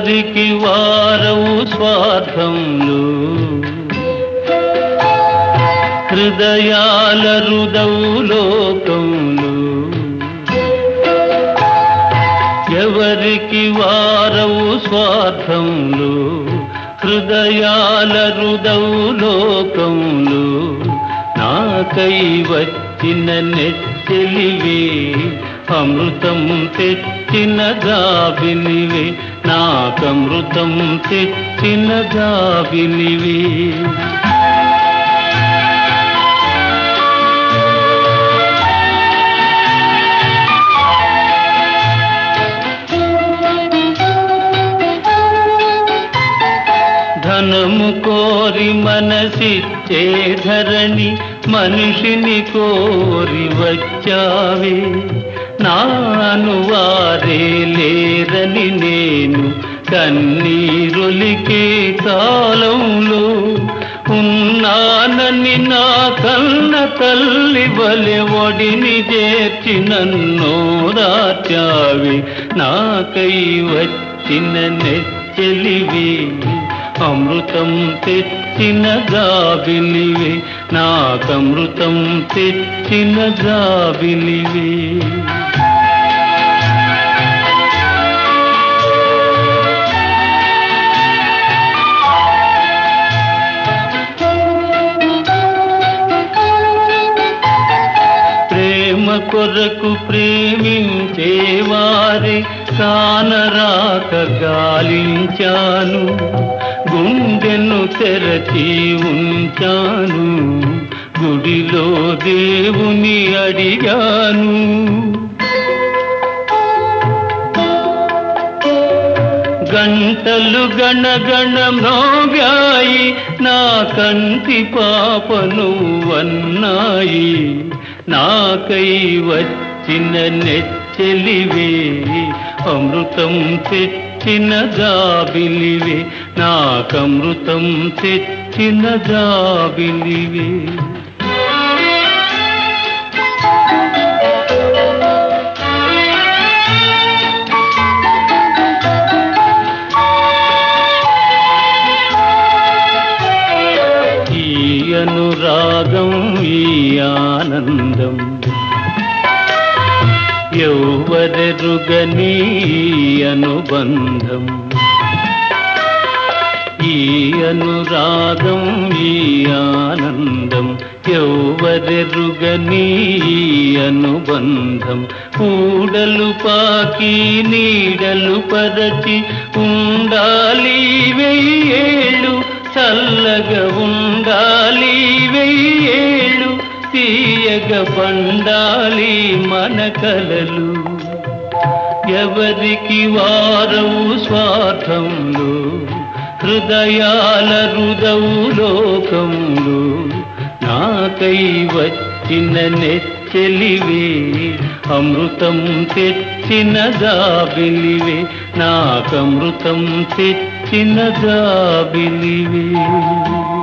ఎవరికి వారవు స్వార్థంలో హృదయాల రుదవు లోకంలో ఎవరికి వారవు స్వార్థంలో హృదయాల రుదవు లోకంలో నాకై వచ్చిన నెచ్చలివే అమృతం తెచ్చిన గాబినివే నాకమృతం తెచ్చిన గాబినివే ధనము కోరి మనసిచ్చే ధరణి మనిషిని కోరి వచ్చావే నాను వారే లేరని నేను కన్నీరులికే కాలంలో ఉన్నానని నా కన్న తల్లి వలె ఒడిని చేర్చి నన్నో రాచావి నాకై వచ్చిన నెచ్చలివి అమృతం తెచ్చిన గాబిలివే నాకమృతం తెచ్చిన గాబిలివే ప్రేమ కొరకు ప్రేమించేవారే కానరాక గాలించాను గుండెను తెరచి ఉంచాను గుడిలో దేవుని అడిగాను గంటలు గణగణ మ్రోగాయి నా కంటి పాపను వన్నాయి నాకై వచ్చిన నెచ్చలివే అమృతం తెచ్చిన జాబిలివే నాకమృతం తెచ్చిన జాబిలివే ఈ అనురాగం ఈ ఆనందం ఎవ్వరెరుగని ఈ అనుబంధం ఈ అనురాగం ఈ ఆనందం ఎవ్వరెరుగని ఈ అనుబంధం ఊడలు పాకి నీడలు పరచి ఉండాలి వెయ్యేళ్ళు చల్లగా ఉండాలి వెయ్యేళ్ళు తీయగ పండాలి మన కలలు ఎవరికి వారవు స్వార్థంలో హృదయాల రుదవు లోకంలో నాకై వచ్చిన నెచ్చలివే అమృతం తెచ్చిన జాబిలివే నాకమృతం తెచ్చిన జాబిలివే